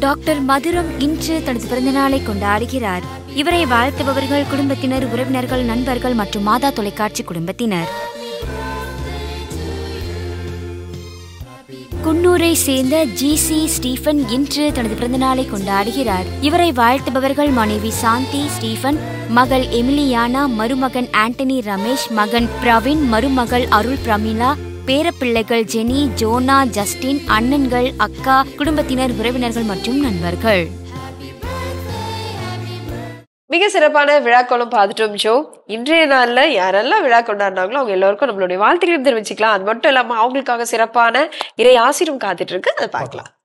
doctor மதுரம் இன்று தனது பிறந்தநாளை கொண்டாடுகிறார் இவரை வாழ்த்துபவர்கள் குடும்பத்தினர் உறவினர்கள் நண்பர்கள் மற்றும் மாதா தொலைக்காட்சி குடும்பத்தினர் குன்னூரை சேர்ந்த ஜி சி ஸ்டீஃபன் இன்று தனது பிறந்தநாளை கொண்டாடுகிறார் இவரை வாழ்த்துபவர்கள் மனைவி சாந்தி ஸ்டீஃபன் மகள் எமிலியானா மருமகன் ஆண்டனி ரமேஷ் மகன் பிரவீன் மருமகள் அருள் பிரமிளா பேரப்பிள்ளைகள் ஜெனி ஜோனா ஜஸ்டின் அண்ணன்கள் அக்கா குடும்பத்தினர் உறவினர்கள் மற்றும் நண்பர்கள் மிக சிறப்பான விழாக்கோலம் பார்த்துட்டோம் ஜோ இன்றைய நாள்ல யாரெல்லாம் விழா கொண்டாடினாங்களோ அவங்க எல்லாருக்கும் நம்மளுடைய வாழ்த்துக்களை தெரிவிச்சுக்கலாம் அது மட்டும் இல்லாம அவங்களுக்காக சிறப்பான இறை ஆசிரியம் காத்துட்டு இருக்கு அதை பார்க்கலாம்